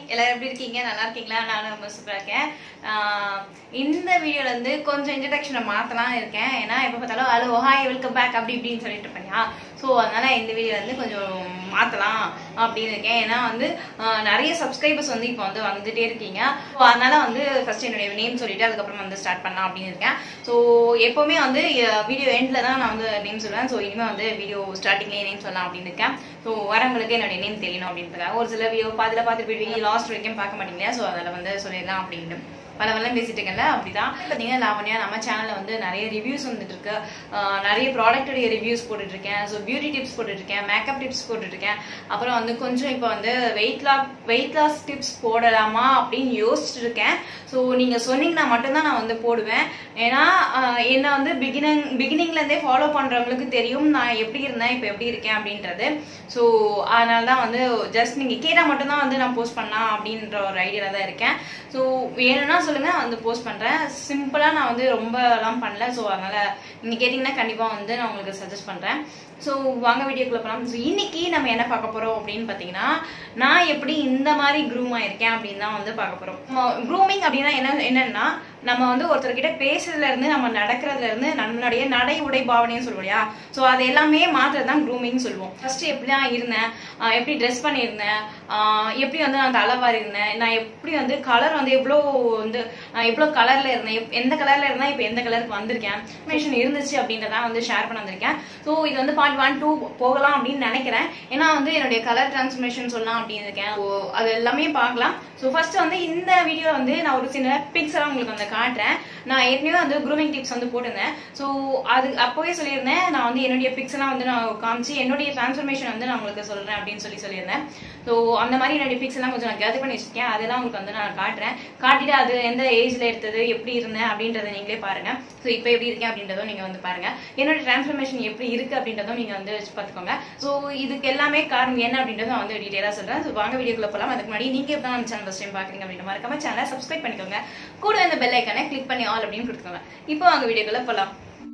எல்லாரும் எப்படி இருக்கீங்க நல்லா இருக்கீங்களா நானும் ரொம்ப சூப்பரா இருக்கேன் ஆஹ் இந்த வீடியோல இருந்து கொஞ்சம் இன்ட்ரடக்ஷனை மாத்தலாம் இருக்கேன் ஏன்னா எப்ப பார்த்தாலும் ஹலோ ஹாய் வெல்கம் பேக் அப்படி இப்படின்னு சொல்லிட்டு இருப்பேன் ஸோ அதனால இந்த வீடியோல இருந்து கொஞ்சம் மாத்தலாம் அப்படின்னு இருக்கேன் ஏன்னா வந்து ஆஹ் நிறைய சப்ஸ்கிரைபர்ஸ் வந்து இப்போ வந்து வந்துட்டே இருக்கீங்க ஸோ அதனால வந்து ஃபர்ஸ்ட் என்னுடைய நேம் சொல்லிட்டு அதுக்கப்புறம் வந்து ஸ்டார்ட் பண்ணலாம் அப்படின்னு இருக்கேன் ஸோ எப்பவுமே வந்து வீடியோ எண்ட்ல தான் நான் வந்து நேம் சொல்லுவேன் ஸோ இனிமேல் வந்து வீடியோ ஸ்டார்டிங்லேயே நேம் சொல்லலாம் அப்படின்னு இருக்கேன் ஸோ வரவங்களுக்கு என்னுடைய நேம் தெரியணும் அப்படின்றதுக்காக ஒரு சில வீடியோ பாதியில் பார்த்துட்டு போயிடுவீங்க லாஸ்ட் வரைக்கும் பார்க்க மாட்டீங்க ஸோ அதில் வந்து சொல்லிடலாம் அப்படின்ட்டு பல பல பேசிட்டு இருக்கேன்ல அப்படிதான் பார்த்தீங்கன்னா லாவண்யா நம்ம சேனல்ல வந்து நிறைய ரிவ்யூஸ் வந்துட்டு இருக்கு ஆஹ் நிறைய ப்ராடக்ட்டுடைய ரிவ்யூஸ் போட்டுட்டு இருக்கேன் ஸோ பியூட்டி டிப்ஸ் போட்டுட்டு இருக்கேன் மேக்கப் டிப்ஸ் போட்டுட்டு இருக்கேன் அப்புறம் வந்து கொஞ்சம் இப்போ வந்து weight loss weight loss tips போடலாமா அப்படின்னு யோசிச்சுட்டு இருக்கேன் ஸோ நீங்க சொன்னீங்கன்னா மட்டும்தான் நான் வந்து போடுவேன் ஏன்னா ஆஹ் என்ன வந்து பிகினிங் பிகினிங்ல இருந்தே ஃபாலோ பண்றவங்களுக்கு தெரியும் நான் எப்படி இருந்தேன் இப்போ எப்படி இருக்கேன் அப்படின்றது ஸோ அதனால தான் வந்து ஜஸ்ட் நீங்க கேட்டா மட்டும்தான் வந்து நான் போஸ்ட் பண்ணலாம் அப்படின்ற ஒரு ஐடியால தான் இருக்கேன் ஸோ வேணும்னா சொல்லுங்க நான் வந்து போஸ்ட் பண்றேன் சிம்பிளா நான் வந்து ரொம்ப எல்லாம் பண்ணல ஸோ அதனால நீங்க கேட்டீங்கன்னா கண்டிப்பா வந்து நான் உங்களுக்கு சஜஸ்ட் பண்றேன் ஸோ வாங்க வீடியோக்குள்ள போகலாம் ஸோ இன்னைக்கு நம்ம என்ன பார்க்க போறோம் அப்படின்னு பார்த்தீங்கன்னா நான் எப்படி இந்த மாதிரி க்ரூம் ஆயிருக்கேன் அப்படின்னு தான் வந்து பார்க்க போறோம் க்ரூமிங் அப்படின்னா என்ன என்னன்னா நம்ம வந்து ஒருத்தர்கிட்ட பேசுறதுல இருந்து நம்ம நடக்கிறதுல இருந்து நம்மளுடைய நடை உடை பாவனையும் சொல்லுவோம் இல்லையா ஸோ அது எல்லாமே மாத்துறது தான் க்ரூமிங் சொல்லுவோம் ஃபர்ஸ்ட் எப்படி தான் இருந்தேன் ஆஹ் எப்படி ட்ரெஸ் பண்ணியிருந்தேன் ஆஹ் எப்படி வந்து நான் தலைவாரி இருந்தேன் நான் எப்படி வந்து கலர் வந்து எவ்வளோ வந்து நான் எவ்வளோ கலர்ல இருந்தேன் எப்- எந்த கலர்ல இருந்தா இப்போ எந்த கலருக்கு வந்திருக்கேன் இன்ஃபர்மேஷன் இருந்துச்சு அப்படின்றத வந்து ஷேர் பண்ண வந்திருக்கேன் ஸோ இது வந்து பார்ட் ஒன் டூ போகலாம் அப்படின்னு நினைக்கிறேன் ஏன்னா வந்து என்னுடைய கலர் டிரான்ஸ்ஃபர்மேஷன் சொல்லலாம் அப்படின்னு இருக்கேன் ஸோ அது எல்லாமே பார்க்கலாம் ஸோ ஃபர்ஸ்ட் வந்து இந்த வீடியோ வந்து நான் ஒரு சின்ன பிக்ஸ் எல்லாம் உங்களுக்கு வந்து காட்டுறேன் நான் ஏற்கனவே வந்து க்ரூமிங் டிப்ஸ் வந்து போட்டிருந்தேன் ஸோ அது அப்போவே சொல்லியிருந்தேன் நான் வந்து என்னுடைய பிக்ஸ் எல்லாம் வந்து நான் காமிச்சு என்னுடைய டிரான்ஸ்ஃபர்மேஷன் வந்து நான் உங்களுக்கு சொல்றேன் அப்படின்னு சொல்லி சொல்லியிருந்தேன் ஸோ அந்த மாதிரி என்னுடைய பிக்ஸ் எல்லாம் கொஞ்சம் நான் கேதர் பண்ணி வச்சிருக்கேன் அதெல்லாம் உங்களுக்கு வந்து நான் காட்டுறேன் காட்டிட்டு அது எந்த ஏஜ்ல எடுத்தது எப்படி இருந்தேன் அப்படின்றத நீங்களே பாருங்க ஸோ இப்போ எப்படி இருக்கேன் அப்படின்றதும் நீங்க வந்து பாருங்க என்னோட டிரான்ஸ்ஃபர்மேஷன் எப்படி இருக்கு அப்படின்றதும் நீங்க வந்து வச்சு பார்த்துக்கோங்க ஸோ இதுக்கு எல்லாமே காரணம் என்ன அப்படின்றதும் நான் வந்து டீட்டெயிலாக சொல்றேன் ஸோ வாங்க வீடியோக்குள்ள போகலாம் அதுக்கு முன்னாடி நீங்க இப்போ நம்ம சேனல் ஃபஸ்ட் டைம் பாக்குறீங்க அப்படின்ற மறக்காம சேனலை சப்ஸ்கிரைப் பண்ணிக்கோங்க கூட இந்த பெல் ஐக்கானை கிளிக் பண்ணி ஆல் அப்படின்னு கொடுத்துக்கோங்க இப்போ வாங்க வீடியோக்குள்ள போகலாம்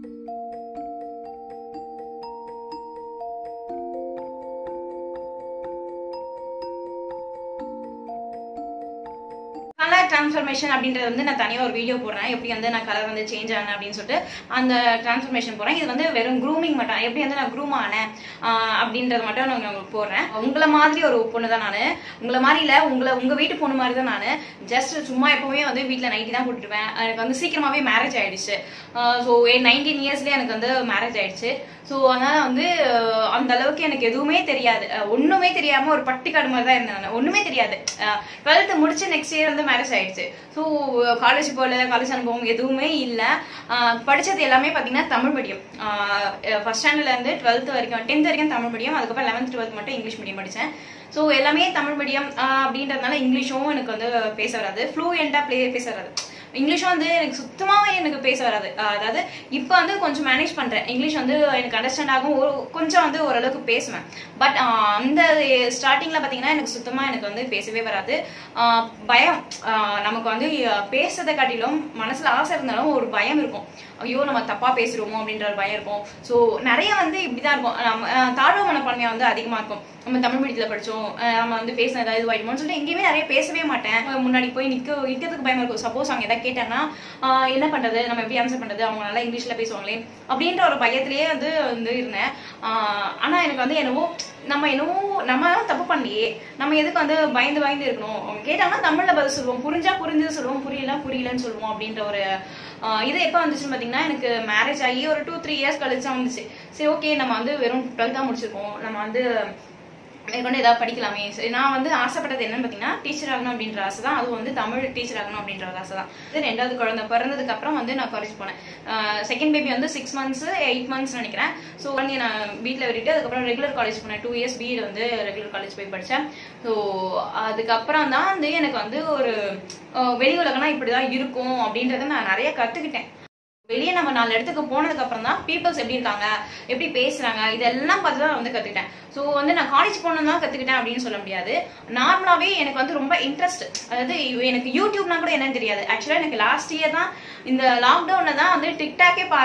கலர் டிரான்ஸ்ஃபர்மேஷன் அப்படின்றது வந்து நான் தனியாக ஒரு வீடியோ போடுறேன் எப்படி வந்து நான் கலர் வந்து சேஞ்ச் ஆனேன் அப்படின்னு சொல்லிட்டு அந்த டிரான்ஸ்ஃபர்மேஷன் போடுறேன் இது வந்து வெறும் க்ரூமிங் மட்டும் எப்படி வந்து நான் க்ரூம் ஆனேன் ஆஹ் அப்படின்றது மட்டும் நான் உங்களுக்கு போடுறேன் உங்களை மாதிரி ஒரு பொண்ணு தான் நான் உங்களை மாதிரி இல்லை உங்களை உங்கள் வீட்டு பொண்ணு மாதிரி தான் நான் ஜஸ்ட் சும்மா எப்பவுமே வந்து வீட்டில் நைட்டி தான் போட்டுருவேன் எனக்கு வந்து சீக்கிரமாகவே மேரேஜ் ஆயிடுச்சு ஸோ நைன்டீன் இயர்ஸ்லேயே எனக்கு வந்து மேரேஜ் ஆயிடுச்சு ஸோ அதனால வந்து அஹ், அந்த அளவுக்கு எனக்கு எதுவுமே தெரியாது அஹ், ஒண்ணுமே தெரியாம ஒரு பட்டிக்காடு மாதிரி தான் இருந்தேன் நான். ஒண்ணுமே தெரியாது டுவெல்த் முடிச்சு நெக்ஸ்ட் இயர் வந்து மேரேஜ் ஆயிடுச்சு ஸோ காலேஜ் போகல காலேஜ் அனுபவம் எதுவுமே இல்லை படிச்சது எல்லாமே பார்த்தீங்கன்னா தமிழ் மீடியம் ஃபர்ஸ்ட் ஸ்டாண்டர்ட்ல இருந்து டுவெல்த் வரைக்கும் டென்த் வரைக்கும் தமிழ் மீடியம் அதுக்கப்புறம் லெவன்த் டுவெல்த் மட்டும் இங்கிலீஷ் மீடியம் படித்தேன் ஸோ எல்லாமே தமிழ் மீடியம் அப்படின்றதுனால இங்கிலீஷும் எனக்கு வந்து பேச வராது ஃப்ளூயண்டா ப்ளே பேச வராது இங்கிலீஷும் வந்து எனக்கு சுத்தமாவே எனக்கு பேச வராது அஹ் அதாவது இப்போ வந்து கொஞ்சம் மேனேஜ் பண்றேன் இங்கிலீஷ் வந்து எனக்கு அண்டர்ஸ்டாண்ட் ஆகும் ஒரு கொஞ்சம் வந்து ஓரளவுக்கு பேசுவேன் பட் அந்த ஸ்டார்டிங்ல பாத்தீங்கன்னா எனக்கு சுத்தமா எனக்கு வந்து பேசவே வராது அஹ் பயம் அஹ் நமக்கு வந்து அஹ் பேசுறதை காட்டிலும் மனசுல ஆசை இருந்தாலும் ஒரு பயம் இருக்கும் ஐயோ நம்ம தப்பா பேசுறோமோ அப்படின்ற ஒரு பயம் இருக்கும் ஸோ நிறைய வந்து இப்படிதான் இருக்கும் நம்ம அஹ் தாழ்வு மனப்பான்மை வந்து அதிகமா இருக்கும் நம்ம தமிழ் மீடியத்தில் படிச்சோம் அஹ் நம்ம வந்து பேசின ஏதாவது இதுவாயிடுமோன்னு சொல்லிட்டு எங்கேயுமே நிறைய பேசவே மாட்டேன் அஹ் முன்னாடி போய் நிக்க நிக்கிறதுக்கு பயமா இருக்கும் சப்போஸ் அவங்க எதாவது கேட்டாங்கன்னா ஆஹ் என்ன பண்றது நம்ம எப்படி ஆன்சர் பண்றது அவங்க நல்லா இங்கிலீஷ்ல பேசுவாங்களே அப்படின்ற ஒரு பயத்திலேயே வந்து வந்து இருந்தேன் ஆஹ் ஆனா எனக்கு வந்து என்னவோ நம்ம என்னவோ நம்ம தான் தப்பு பண்ணலையே நம்ம எதுக்கு வந்து பயந்து பயந்து இருக்கணும் அவங்க கேட்டாங்கன்னா தமிழ்ல பதில் சொல்லுவோம் புரிஞ்சா புரிஞ்சது சொல்லுவோம் புரியல புரியலன்னு சொல்லுவோம் அப்படின்ற ஒரு ஆஹ் இது எப்போ வந்துச்சுன்னு பார்த்தீங்கன்னா எனக்கு மேரேஜ் ஆகி ஒரு டூ த்ரீ இயர்ஸ் கழிச்சு தான் வந்துச்சு சரி ஓகே நம்ம வந்து வெறும் டுவெல்த் தான் முடிச்சிருக்கோம் நம்ம வந்து மேற்கொண்டு ஏதாவது படிக்கலாமே சரி நான் வந்து ஆசைப்பட்டது என்னன்னு பார்த்தீங்கன்னா டீச்சர் ஆகணும் அப்படின்ற ஆசை தான் அதுவும் வந்து தமிழ் டீச்சர் ஆகணும் அப்படின்ற ஒரு ஆசை தான் இது ரெண்டாவது குழந்தை பிறந்ததுக்கு அப்புறம் வந்து நான் காலேஜ் போனேன் செகண்ட் பேபி வந்து சிக்ஸ் மந்த்ஸ் எயிட் மந்த்ஸ் நினைக்கிறேன் ஸோ வந்து நான் வீட்டில் விட்டுட்டு அதுக்கப்புறம் ரெகுலர் காலேஜ் போனேன் டூ இயர்ஸ் பிஎட் வந்து ரெகுலர் காலேஜ் போய் படித்தேன் ஸோ அதுக்கப்புறம் தான் வந்து எனக்கு வந்து ஒரு அஹ், வெளி உலகம்னா இப்படி தான் இருக்கும் அப்படின்றத நான் நிறைய கற்றுக்கிட்டேன் வெளியே நம்ம நாலு இடத்துக்கு போனதுக்கு அப்புறம் தான் பீப்புள்ஸ் எப்படி இருக்காங்க எப்படி பேசுறாங்க இதெல்லாம் பார்த்து தான் வந்து கத்துக்கிட்டேன் ஸோ வந்து நான் காலேஜ் போனது தான் கத்துக்கிட்டேன் அப்படின்னு சொல்ல முடியாது நார்மலாவே எனக்கு வந்து ரொம்ப இன்ட்ரெஸ்ட் அதாவது எனக்கு யூடியூப்னா கூட என்னன்னு தெரியாது ஆக்சுவலா எனக்கு லாஸ்ட் இயர் தான் இந்த லாக்டவுன்ல தான் வந்து டிக்டாக்கே பார்த்தேன்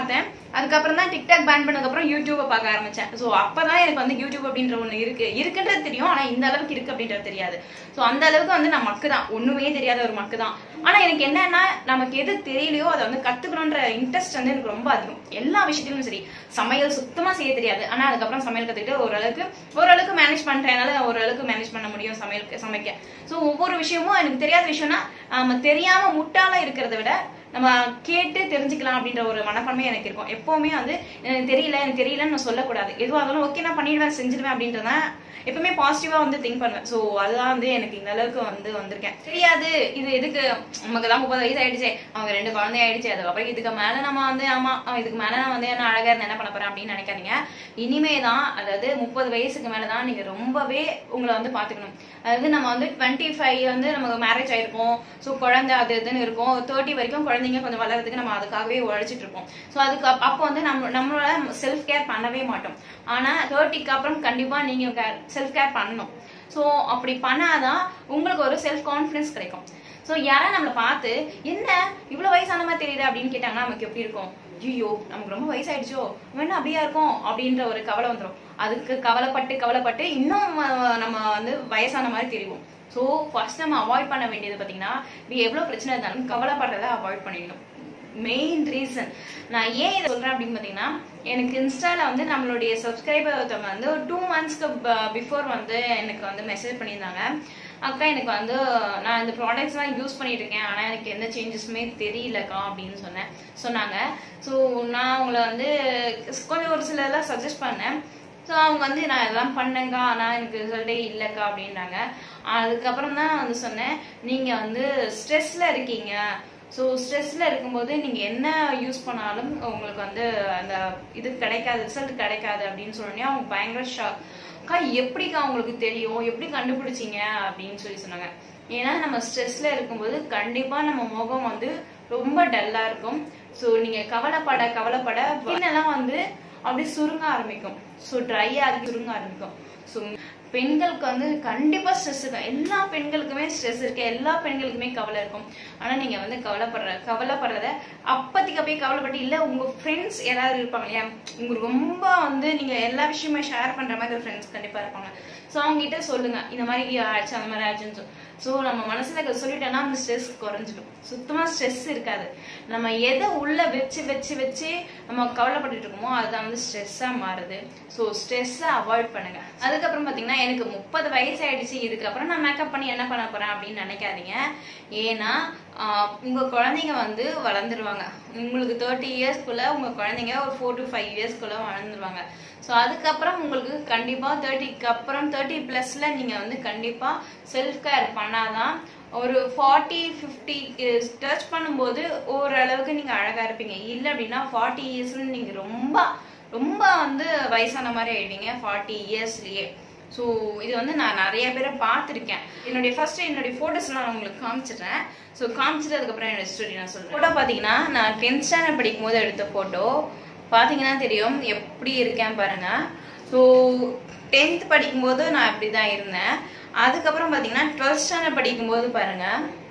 அதுக்கப்புறம் தான் டிக்டாக் பேன் பண்ணதுக்கப்புறம் யூடியூப்பை பார்க்க ஆரம்பிச்சேன் ஸோ அப்பதான் எனக்கு வந்து யூடியூப் அப்படின்ற ஒன்று இருக்கு இருக்குன்றது தெரியும் ஆனா இந்த அளவுக்கு இருக்கு அப்படின்றது தெரியாது ஸோ அந்த அளவுக்கு வந்து நான் மக்கு தான் ஒண்ணுமே தெரியாத ஒரு மக்கு தான் ஆனா எனக்கு என்னன்னா நமக்கு எது தெரியலையோ அதை வந்து கத்துக்கணுன்ற இன்ட்ரெஸ்ட் வந்து எனக்கு ரொம்ப அதிகம் எல்லா விஷயத்திலும் சரி சமையல் சுத்தமா செய்ய தெரியாது ஆனா அதுக்கப்புறம் சமையல் கத்துக்கிட்டு ஓரளவுக்கு ஓரளவுக்கு மேனேஜ் பண்றேன் என்னால ஓரளவுக்கு மேனேஜ் பண்ண முடியும் சமையல் சமைக்க ஸோ ஒவ்வொரு விஷயமும் எனக்கு தெரியாத விஷயம்னா நம்ம தெரியாம முட்டாளா இருக்கிறத விட நம்ம கேட்டு தெரிஞ்சுக்கலாம் அப்படின்ற ஒரு மனப்பான்மை எனக்கு இருக்கும் எப்பவுமே வந்து எனக்கு தெரியல எனக்கு தெரியலன்னு நான் சொல்லக்கூடாது எதுவாக இருந்தாலும் ஓகே நான் பண்ணிடுவேன் செஞ்சிடுவேன் அப்படின்றதான் எப்பவுமே பாசிட்டிவா வந்து திங்க் பண்ணுவேன் ஸோ அதுதான் வந்து எனக்கு இந்த அளவுக்கு வந்து வந்திருக்கேன் தெரியாது இது எதுக்கு நமக்கு தான் முப்பது வயசு ஆயிடுச்சு அவங்க ரெண்டு குழந்தை ஆயிடுச்சு அதுக்கப்புறம் இதுக்கு மேல நம்ம வந்து ஆமா அவன் இதுக்கு மேல நான் வந்து என்ன அழகா இருந்து என்ன பண்ண போறேன் அப்படின்னு நினைக்காதீங்க இனிமே தான் அதாவது முப்பது வயசுக்கு மேல தான் நீங்க ரொம்பவே உங்களை வந்து பாத்துக்கணும் அதாவது நம்ம வந்து டுவெண்ட்டி ஃபைவ் வந்து நமக்கு மேரேஜ் ஆயிருக்கும் ஸோ குழந்தை அது இதுன்னு இருக்கும் தேர்ட்டி வரைக்கும் குழந்தைங்க கொஞ்சம் வளர்றதுக்கு நம்ம அதுக்காகவே உழைச்சிட்டு இருப்போம் ஸோ அதுக்கு அப்- அப்போ வந்து நம்ம நம்மளோட செல்ஃப் கேர் பண்ணவே மாட்டோம் ஆனா தேர்ட்டிக்கு அப்புறம் கண்டிப்பா நீங்க செல்ஃப் கேர் பண்ணணும் ஸோ அப்படி பண்ணாதான் உங்களுக்கு ஒரு செல்ஃப் கான்ஃபிடன்ஸ் கிடைக்கும் ஸோ யாரா நம்மளை பார்த்து என்ன இவ்வளோ வயசான மாதிரி தெரியுது அப்படின்னு கேட்டாங்கன்னா நமக்கு எப்படி இருக்கும் ஐயோ நமக்கு ரொம்ப வயசாயிடுச்சோ வேணா அப்படியா இருக்கும் அப்படின்ற ஒரு கவலை வந்துடும் அதுக்கு கவலைப்பட்டு கவலைப்பட்டு இன்னும் அஹ், நம்ம வந்து வயசான மாதிரி தெரியும் ஸோ ஃபர்ஸ்ட் நம்ம அவாய்ட் பண்ண வேண்டியது பார்த்தீங்கன்னா இது எவ்வளோ பிரச்சனை இருந்தாலும் கவலைப்படுறத அவாய்ட் பண்ணிடணும் மெயின் ரீசன் நான் ஏன் இதை சொல்றேன் அப்படின்னு பார்த்தீங்கன்னா எனக்கு இன்ஸ்டால வந்து நம்மளுடைய சப்ஸ்கிரைபர் ஒருத்தவங்க வந்து ஒரு டூ மந்த்ஸ்க்கு பிஃபோர் வந்து எனக்கு வந்து மெசேஜ் பண்ணியிருந்தாங்க அக்கா எனக்கு வந்து நான் இந்த ப்ராடக்ட்ஸ்லாம் யூஸ் பண்ணிட்டு இருக்கேன் ஆனால் எனக்கு எந்த சேஞ்சஸுமே தெரியலக்கா அப்படின்னு சொன்னேன் சொன்னாங்க ஸோ நான் அவங்கள வந்து கொஞ்சம் ஒரு சிலதெல்லாம் சஜஸ்ட் பண்ணேன் ஸோ அவங்க வந்து நான் இதெல்லாம் பண்ணேங்க்கா ஆனால் எனக்கு ரிசல்ட்டே இல்லைக்கா அப்படின்றாங்க அதுக்கப்புறம் தான் நான் வந்து சொன்னேன் நீங்கள் வந்து ஸ்ட்ரெஸ்ல இருக்கீங்க ஸோ ஸ்ட்ரெஸ்ல இருக்கும்போது நீங்கள் என்ன யூஸ் பண்ணாலும் உங்களுக்கு வந்து அந்த இது கிடைக்காது ரிசல்ட் கிடைக்காது அப்படின்னு சொன்னோடனே அவங்க பயங்கர ஷாக் அக்கா எப்படிக்கா உங்களுக்கு தெரியும் எப்படி கண்டுபிடிச்சீங்க அப்படின்னு சொல்லி சொன்னாங்க ஏன்னா நம்ம ஸ்ட்ரெஸ்ல இருக்கும்போது கண்டிப்பா நம்ம முகம் வந்து ரொம்ப டல்லா இருக்கும் ஸோ நீங்க கவலைப்பட கவலைப்பட பின்னெல்லாம் வந்து அப்படியே சுருங்க ஆரம்பிக்கும் ஸோ ட்ரை ஆகி சுருங்க ஆரம்பிக்கும் ஸோ பெண்களுக்கு வந்து கண்டிப்பா ஸ்ட்ரெஸ் இருக்கும் எல்லா பெண்களுக்குமே ஸ்ட்ரெஸ் இருக்கு எல்லா பெண்களுக்குமே கவலை இருக்கும் ஆனா நீங்க வந்து கவலைப்படுற கவலைப்படுறத அப்பத்திக்கு அப்படியே கவலைப்பட்டு இல்ல உங்க ஃப்ரெண்ட்ஸ் யாராவது இருப்பாங்க இல்லையா உங்களுக்கு ரொம்ப வந்து நீங்க எல்லா விஷயமே ஷேர் பண்ற மாதிரி ஒரு ஃப்ரெண்ட்ஸ் கண்டிப்பா இருப்பாங்க ஸோ அவங்க கிட்ட சொல்லுங்க இந்த மாதிரி ஆச்சு அந்த மாதிரி ஆச்சுன்னு ஸோ நம்ம மனசுல இருக்க சொல்லிட்டோம்னா அந்த ஸ்ட்ரெஸ் குறைஞ்சிடும் சுத்தமா ஸ்ட்ரெஸ் இருக்காது நம்ம எதை உள்ள வச்சு வச்சு வச்சு நம்ம கவலைப்பட்டுட்டு இருக்கோமோ அதுதான் வந்து ஸ்ட்ரெஸ்ஸா மாறுது ஸோ ஸ்ட்ரெஸ்ஸை அவாய்ட் பண்ணுங்க அதுக்கப்புறம் பாத்தீங்கன்னா எனக்கு முப்பது வயசு ஆயிடுச்சு இதுக்கப்புறம் நான் மேக்கப் பண்ணி என்ன பண்ண போறேன் அப்படின்னு நினைக்காதீங்க ஏன்னா ஆஹ், உங்க குழந்தைங்க வந்து வளர்ந்துருவாங்க உங்களுக்கு தேர்ட்டி இயர்ஸ்க்குள்ள உங்க குழந்தைங்க ஒரு ஃபோர் டு ஃபைவ் இயர்ஸ்க்குள்ள வளர்ந்துருவாங்க ஸோ அதுக்கப்புறம் உங்களுக்கு கண்டிப்பா தேர்ட்டிக்கு அப்புறம் தேர்ட்டி பிளஸ்ல நீங்க வந்து கண்டிப்பா செல்ஃப் கேர் பண்ணாதான் ஒரு ஃபார்ட்டி ஃபிஃப்டி டச் பண்ணும்போது ஓரளவுக்கு நீங்க அழகா இருப்பீங்க இல்லை அப்படின்னா ஃபார்ட்டி இயர்ஸ்ல நீங்க ரொம்ப ரொம்ப வந்து வயசான மாதிரி ஆயிடுவீங்க ஃபார்ட்டி இயர்ஸ்லயே ஸோ இது வந்து நான் நிறைய பேரை பார்த்துருக்கேன் என்னுடைய ஃபர்ஸ்ட் என்னுடைய ஃபோட்டோஸ் நான் உங்களுக்கு காமிச்சிடுறேன் ஸோ காமிச்சிட்டு அதுக்கப்புறம் என்னோட ஸ்டோரி நான் சொல்றேன் ஃபோட்டோ பார்த்தீங்கன்னா நான் டென்த் ஸ்டாண்டர்ட் படிக்கும் போது எடுத்த ஃபோட்டோ பார்த்தீங்கன்னா தெரியும் எப்படி இருக்கேன் பாருங்க ஸோ டென்த் படிக்கும்போது நான் இப்படி தான் இருந்தேன் அதுக்கப்புறம் பார்த்தீங்கன்னா டுவெல்த் ஸ்டாண்டர்ட் படிக்கும்போது பாருங்க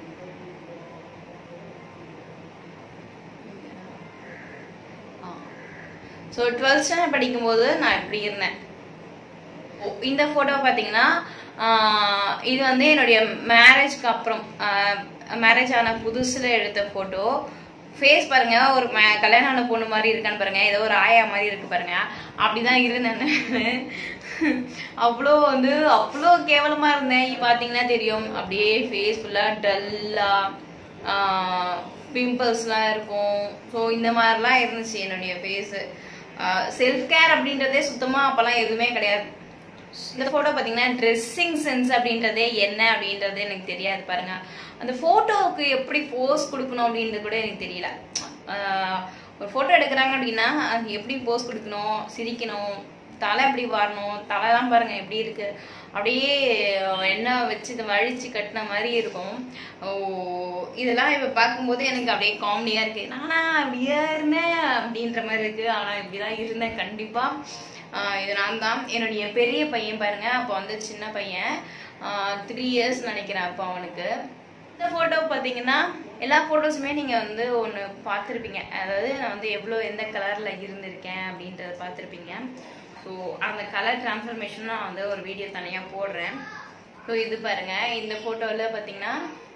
ஸோ டுவெல்த் ஸ்டாண்டர்ட் படிக்கும்போது நான் இப்படி இருந்தேன் ஓ, இந்த ஃபோட்டோ பார்த்தீங்கன்னா ஆஹ், இது வந்து என்னுடைய மேரேஜ்க்கு அப்புறம் மேரேஜ் ஆன புதுசுல எடுத்த ஃபோட்டோ ஃபேஸ் பாருங்க ஒரு ம- கல்யாணம் ஆன பொண்ணு மாதிரி இருக்கான்னு பாருங்க ஏதோ ஒரு ஆயா மாதிரி இருக்கு பாருங்க அப்படிதான் இருந்தேன் நானு. அவ்வளோ வந்து அவ்வளோ கேவலமா இருந்தேன் இ- பாத்தீங்கன்னா தெரியும் அப்படியே ஃபேஸ் ஃபுல்லா டல்லா பிம்பிள்ஸ்லாம் இருக்கும் ஸோ இந்த மாதிரிலாம் இருந்துச்சு என்னுடைய ஃபேஸு செல்ஃப் கேர் அப்படின்றதே சுத்தமா அப்பெல்லாம் எதுவுமே கிடையாது இந்த போட்டோ பாத்தீங்கன்னா ட்ரெஸ்ஸிங் சென்ஸ் அப்படின்றதே என்ன அப்படின்றது எனக்கு தெரியாது பாருங்க அந்த போட்டோவுக்கு எப்படி போஸ் கொடுக்கணும் அப்படின்றது கூட எனக்கு தெரியல ஆஹ் ஒரு போட்டோ எடுக்கிறாங்க அப்படின்னா அது எப்படி போஸ் கொடுக்கணும் சிரிக்கணும் தலை எப்படி வாரணும் தலைலாம் பாருங்க எப்படி இருக்கு அப்படியே என்ன வச்சு இதை வழிச்சு கட்டின மாதிரி இருக்கும் ஓ இதெல்லாம் இப்ப பார்க்கும்போது எனக்கு அப்படியே காமெடியா இருக்கு நானா அப்படியே இருந்தேன் அப்படின்ற மாதிரி இருக்கு ஆனா இப்படிதான் இருந்தேன் கண்டிப்பா ஆஹ் இது நான் தான் என்னுடைய பெரிய பையன் பாருங்க அப்போ வந்து சின்ன பையன் த்ரீ இயர்ஸ் நினைக்கிறேன் அப்போ அவனுக்கு இந்த ஃபோட்டோ பார்த்தீங்கன்னா எல்லா ஃபோட்டோஸுமே நீங்கள் வந்து ஒன்று பார்த்துருப்பீங்க அதாவது நான் வந்து எவ்வளோ எந்த கலரில் இருந்திருக்கேன் அப்படின்றத பார்த்துருப்பீங்க ஸோ அந்த கலர் டிரான்ஸ்ஃபர்மேஷன் நான் வந்து ஒரு வீடியோ தனியாக போடுறேன் ஸோ இது பாருங்க இந்த ஃபோட்டோவில் பார்த்தீங்கன்னா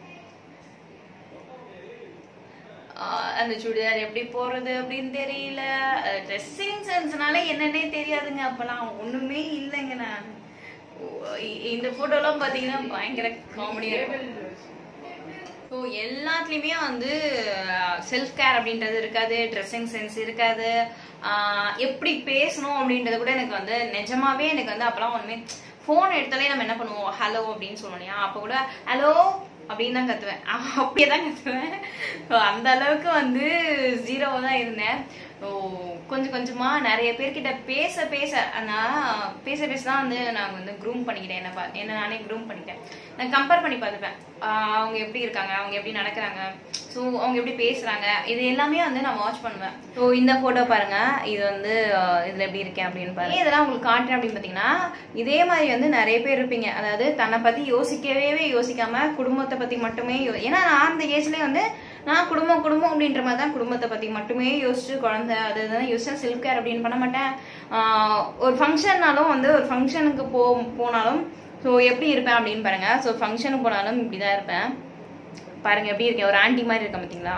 ஆஹ் அந்த சுடிதார் எப்படி போறது அப்படின்னு தெரியல ட்ரெஸ்ஸிங் சென்ஸ்னால என்னன்னே தெரியாதுங்க அப்பெல்லாம் ஒண்ணுமே இல்லைங்க நான் ஓ, இ- இந்த போட்டோலாம் பாத்தீங்கன்னா பயங்கர காமெடியா இருக்கும் ஸோ எல்லாத்துலேயுமே வந்து செல்ஃப் கேர் அப்படின்றது இருக்காது ட்ரெஸ்ஸிங் சென்ஸ் இருக்காது ஆஹ் எப்படி பேசணும் அப்படின்றது கூட எனக்கு வந்து நிஜமாவே எனக்கு வந்து அப்போலாம் ஒன்றுமே ஃபோன் எடுத்தாலே நம்ம என்ன பண்ணுவோம் ஹலோ அப்படின்னு சொல்லுவோம் இல்லையா அப்போ கூட ஹலோ அப்படின்னு தான் கத்துவேன் அப்படியே தான் கத்துவேன் ஸோ அந்த அளவுக்கு வந்து ஜீரோவாக தான் இருந்தேன் ஸோ கொஞ்சம் கொஞ்சமா நிறைய பேர்கிட்ட பேச பேச நான் பேச பேச தான் வந்து நான் வந்து க்ரூம் பண்ணிக்கிட்டேன் என்ன பா என்ன நானே க்ரூம் பண்ணிட்டேன் நான் கம்பேர் பண்ணி பார்த்துப்பேன் ஆஹ் அவங்க எப்படி இருக்காங்க அவங்க எப்படி நடக்கிறாங்க ஸோ அவங்க எப்படி பேசுறாங்க இது எல்லாமே வந்து நான் வாட்ச் பண்ணுவேன் ஸோ இந்த ஃபோட்டோ பாருங்க இது வந்து ஆஹ் இதுல எப்படி இருக்கேன் அப்படின்னு பாருங்க இதெல்லாம் உங்களுக்கு காட்டுறேன் அப்படின்னு பார்த்தீங்கன்னா இதே மாதிரி வந்து நிறைய பேர் இருப்பீங்க அதாவது தன்னை பத்தி யோசிக்கவே யோசிக்காம குடும்பத்தை பத்தி மட்டுமே யோ- ஏன்னா நான் அந்த ஏஜ்லயே வந்து நான் குடும்பம் குடும்பம் அப்படின்ற மாதிரி தான் குடும்பத்தை பத்தி மட்டுமே யோசிச்சு குழந்தை அது இதுன்னு யோசிச்சா செல்ஃப் கேர் அப்படின்னு பண்ண மாட்டேன் ஆஹ் ஒரு ஃபங்க்ஷன்னாலும் வந்து ஒரு ஃபங்க்ஷனுக்கு போ போனாலும் ஸோ எப்படி இருப்பேன் அப்படின்னு பாருங்க ஸோ ஃபங்க்ஷனுக்கு போனாலும் இப்படிதான் இருப்பேன் பாருங்க எப்படி இருக்கேன் ஒரு ஆன்ட்டி மாதிரி இருக்கேன் பார்த்தீங்களா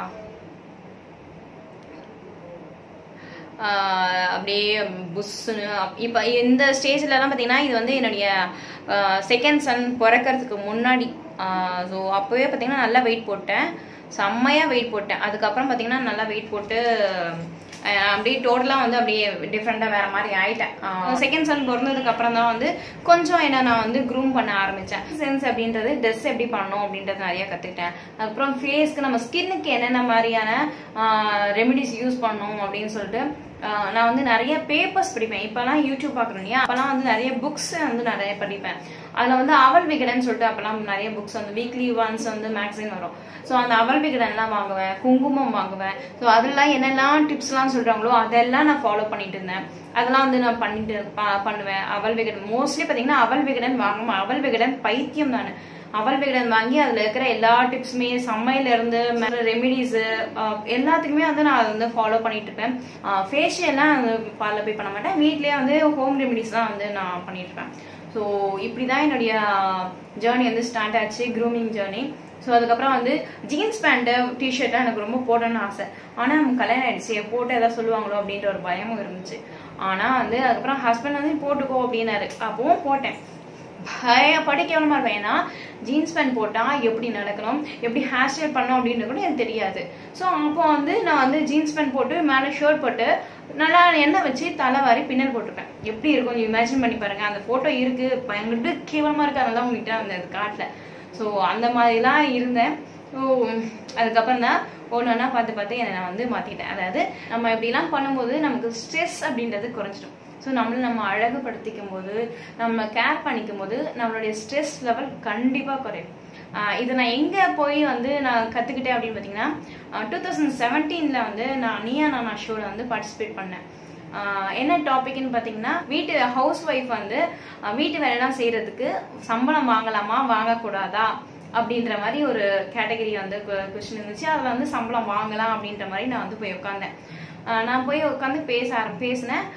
ஆஹ் அப்படியே புஷ்ஷுன்னு இப்போ இந்த ஸ்டேஜ்லலாம் பார்த்தீங்கன்னா இது வந்து என்னுடைய செகண்ட் சன் பிறக்கறதுக்கு முன்னாடி ஸோ அப்போவே பார்த்தீங்கன்னா நல்லா வெயிட் போட்டேன் செம்மையாக வெயிட் போட்டேன் அதுக்கப்புறம் பார்த்தீங்கன்னா நல்லா வெயிட் போட்டு ஆஹ் அப்படியே டோட்டலாக வந்து அப்படியே டிஃப்ரெண்ட்டாக வேற மாதிரி ஆயிட்டேன் செகண்ட் சன் பிறந்ததுக்கு அப்புறம் தான் வந்து கொஞ்சம் என்ன நான் வந்து க்ரூம் பண்ண ஆரம்பித்தேன் சென்ஸ் அப்படின்றது ட்ரெஸ் எப்படி பண்ணணும் அப்படின்றது நிறைய கற்றுக்கிட்டேன் அதுக்கப்புறம் ஃபேஸ்க்கு நம்ம ஸ்கின்னுக்கு என்னென்ன மாதிரியான ரெமெடிஸ் யூஸ் பண்ணணும் அப்படின்னு சொல்லிட்டு ஆஹ் நான் வந்து நிறைய பேப்பர்ஸ் படிப்பேன் இப்போலாம் யூடியூப் பார்க்குறோம் இல்லையா அப்போலாம் வந்து நிறைய புக்ஸ் வந்து நிறைய படிப்பேன் அதில் வந்து அவல் விகடன் சொல்லிட்டு அப்போலாம் நிறைய புக்ஸ் வந்து வீக்லி ஒன்ஸ் வந்து மேக்சின் வரும் ஸோ அந்த அவல் விகடன்லாம் வாங்குவேன் குங்குமம் வாங்குவேன் ஸோ அதெல்லாம் என்னெல்லாம் டிப்ஸ்லாம் சொல்கிறாங்களோ அதெல்லாம் நான் ஃபாலோ பண்ணிட்டு இருந்தேன் அதெல்லாம் வந்து நான் பண்ணிட்டு ப- பண்ணுவேன் அவல் விகடன் மோஸ்ட்லி பார்த்தீங்கன்னா அவல் விகடன் வாங்க அவல் விகடன் பைத்தியம் நான் அவல் விகடன் வாங்கி அதுல இருக்கிற எல்லா டிப்ஸுமே சமையல இருந்து ரெமிடிஸ் எல்லாத்துக்குமே வந்து நான் அதை வந்து ஃபாலோ பண்ணிட்டு இருப்பேன் ஃபேஷியல்லாம் ஃபாலோ போய் பண்ண மாட்டேன் வீட்லயே வந்து ஹோம் ரெமிடிஸ்லாம் வந்து நான் பண்ணிட்டு இருப்பேன் ஸோ இப்படிதான் என்னுடைய ஜேர்னி வந்து ஸ்டார்ட் ஆச்சு க்ரூமிங் ஜேர்னி ஸோ அதுக்கப்புறம் வந்து ஜீன்ஸ் பேண்ட்டு டிஷர்ட்லாம் எனக்கு ரொம்ப போடணும்னு ஆசை ஆனால் நம்ம கல்யாணம் ஆயிடுச்சு போட்டு ஏதாவது சொல்லுவாங்களோ அப்படின்ற ஒரு பயமும் இருந்துச்சு ஆனால் வந்து அதுக்கப்புறம் ஹஸ்பண்ட் வந்து போட்டுக்கோ அப்படின்னாரு அப்பவும் போட்டேன் பய படிக்கவனமா இருப்பேன் ஏன்னா ஜீன்ஸ் பேண்ட் போட்டா எப்படி நடக்கணும் எப்படி ஹேர் ஸ்டைல் பண்ணணும் அப்படின்றது கூட எனக்கு தெரியாது ஸோ அப்போ வந்து நான் வந்து ஜீன்ஸ் பேண்ட் போட்டு மேலே ஷர்ட் போட்டு நல்லா எண்ணெய் வச்சு தலை வாரி பின்னல் போட்டிருப்பேன் எப்படி இருக்கும் இமேஜின் பண்ணி பாருங்க அந்த போட்டோ இருக்கு பயங்கட்டு கேவலமா இருக்கு அதெல்லாம் உங்ககிட்ட அந்த காட்டல ஸோ அந்த மாதிரிலாம் இருந்தேன் ஸோ அதுக்கப்புறம் தான் ஒன்று ஒன்றா பார்த்து பார்த்து என்னை நான் வந்து மாற்றிக்கிட்டேன் அதாவது நம்ம இப்படிலாம் பண்ணும்போது நமக்கு ஸ்ட்ரெஸ் அப்படின்றது குறைஞ்சிடும் ஸோ நம்மளை நம்ம அழகுபடுத்திக்கும் போது நம்ம கேர் பண்ணிக்கும் போது நம்மளுடைய ஸ்ட்ரெஸ் லெவல் கண்டிப்பாக குறையும் ஆஹ் இது நான் எங்கே போய் வந்து நான் கற்றுக்கிட்டேன் அப்படின்னு பார்த்தீங்கன்னா டூ தௌசண்ட் செவன்டீனில் வந்து நான் நீயா நானா ஷோவில் வந்து பார்ட்டிசிபேட் பண்ணேன் ஆஹ் என்ன டாபிக்னு பார்த்தீங்கன்னா வீட்டு ஹவுஸ் ஒய்ஃப் வந்து ஆஹ் வீட்டு வேலைலாம் செய்யறதுக்கு சம்பளம் வாங்கலாமா வாங்கக்கூடாதா அப்படின்ற மாதிரி ஒரு கேட்டகரி வந்து கொஸ்டின் இருந்துச்சு அதில் வந்து சம்பளம் வாங்கலாம் அப்படின்ற மாதிரி நான் வந்து போய் உட்காந்தேன் ஆஹ் நான் போய் உட்காந்து பேச ஆரம் பேசினேன்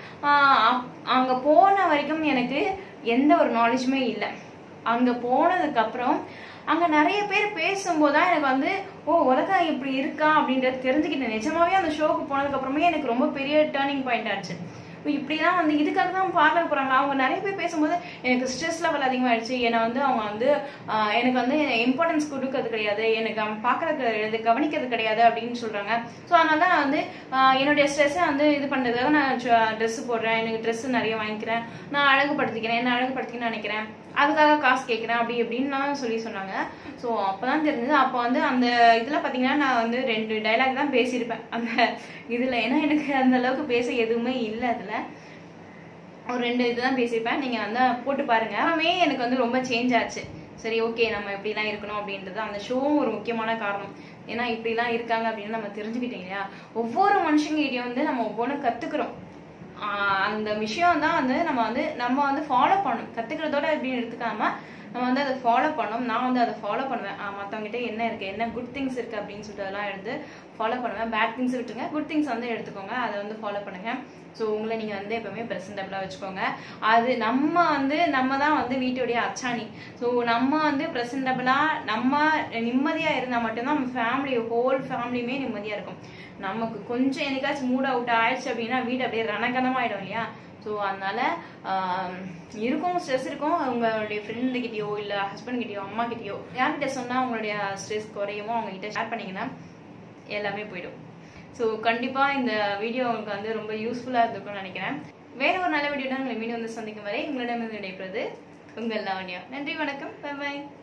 அங்கே போன வரைக்கும் எனக்கு எந்த ஒரு நாலேஜுமே இல்லை அங்கே போனதுக்கு அப்புறம் அங்க நிறைய பேர் பேசும்போது தான் எனக்கு வந்து ஓ உலகம் இப்படி இருக்கா அப்படின்றது தெரிஞ்சுக்கிட்டேன் நிஜமாவே அந்த ஷோக்கு போனதுக்கு அப்புறமே எனக்கு ரொம்ப பெரிய டேர்னிங் பாயிண்ட் ஆச்சு இப்போ இப்படிலாம் வந்து இதுக்காக தான் பார்லர் போறாங்க அவங்க நிறைய பேர் பேசும்போது எனக்கு ஸ்ட்ரெஸ் லெவல் அதிகமாயிடுச்சு என்னை வந்து அவங்க வந்து ஆஹ், எனக்கு வந்து இம்பார்ட்டன்ஸ் கொடுக்கறது கிடையாது எனக்கு அவன் பார்க்கறது கிடையாது கவனிக்கிறது கிடையாது அப்படின்னு சொல்றாங்க ஸோ அதனால தான் நான் வந்து ஆஹ், என்னுடைய ஸ்ட்ரெஸ்ஸை வந்து இது பண்றதுக்காக நான் ட்ரெஸ் போடுறேன் எனக்கு ட்ரெஸ் நிறைய வாங்கிக்கிறேன் நான் அழகுபடுத்திக்கிறேன் என்ன அழகுபடுத்திக்கணும்னு நினைக்கிறேன் அதுக்காக காசு கேட்குறேன் அப்படி எப்படின்லாம் சொல்லி சொன்னாங்க ஸோ அப்பதான் தெரிஞ்சது அப்போ வந்து அந்த இதில் பார்த்தீங்கன்னா நான் வந்து ரெண்டு டைலாக் தான் பேசியிருப்பேன் அந்த இதில் ஏன்னா எனக்கு அந்த அளவுக்கு பேச எதுவுமே இல்லை அதில் ஒரு ரெண்டு இதுதான் பேசியிருப்பேன் நீங்கள் வந்து போட்டு பாருங்க எல்லாமே எனக்கு வந்து ரொம்ப சேஞ்ச் ஆச்சு சரி ஓகே நம்ம இப்படிலாம் இருக்கணும் அப்படின்றது அந்த ஷோவும் ஒரு முக்கியமான காரணம் ஏன்னா இப்படிலாம் இருக்காங்க அப்படின்னு நம்ம தெரிஞ்சுக்கிட்டோம் இல்லையா ஒவ்வொரு மனுஷங்கிட்டையும் வந்து நம்ம ஒவ்வொன்றும் கற்றுக்குறோம் ஆஹ் அந்த விஷயம் தான் வந்து நம்ம வந்து நம்ம வந்து ஃபாலோ பண்ணணும் கத்துக்கிறதோட எப்படின்னு எடுத்துக்காம நம்ம வந்து அதை ஃபாலோ பண்ணணும் நான் வந்து அதை ஃபாலோ பண்ணுவேன் ஆஹ் மத்தவங்ககிட்ட என்ன இருக்கு என்ன குட் திங்ஸ் இருக்கு அப்படின்னு சொல்லிட்டு அதெல்லாம் எடுத்து ஃபாலோ பண்ணுவேன் பேட் திங்ஸ் விட்டுருங்க குட் திங்ஸ் வந்து எடுத்துக்கோங்க அதை வந்து ஃபாலோ பண்ணுங்க ஸோ உங்களை நீங்க வந்து எப்பவுமே ப்ரெசன்டபிளா வச்சுக்கோங்க அது நம்ம வந்து நம்ம தான் வந்து வீட்டுடைய அச்சாணி ஸோ நம்ம வந்து ப்ரெசன்டபிளா நம்ம நிம்மதியா இருந்தா மட்டும்தான் நம்ம ஃபேமிலி ஹோல் ஃபேமிலியுமே நிம்மதியா இருக்கும் நமக்கு கொஞ்சம் என்னைக்காச்சும் மூட் அவுட் ஆயிடுச்சு அப்படின்னா வீடு அப்படியே ரணகணமாயிடும் இல்லையா ஸோ அதனால ஆம், இருக்கும் ஸ்ட்ரெஸ் இருக்கும் உங்களுடைய ஃப்ரெண்டு கிட்டயோ இல்ல ஹஸ்பண்ட் கிட்டயோ அம்மா கிட்டயோ யார்கிட்ட சொன்னா உங்களுடைய ஸ்ட்ரெஸ் குறையுமோ அவங்க கிட்ட ஷேர் பண்ணீங்கன்னா எல்லாமே போயிடும் ஸோ கண்டிப்பா இந்த வீடியோ உங்களுக்கு வந்து ரொம்ப யூஸ்ஃபுல்லா இருந்திருக்கும்னு நினைக்கிறேன் வேற ஒரு நல்ல வீடியோ உங்களை மீண்டும் வந்து சந்திக்கும் வரை உங்களிடம் விடைபெறுவது உங்கள் லாவண்யா நன்றி வணக்கம் பை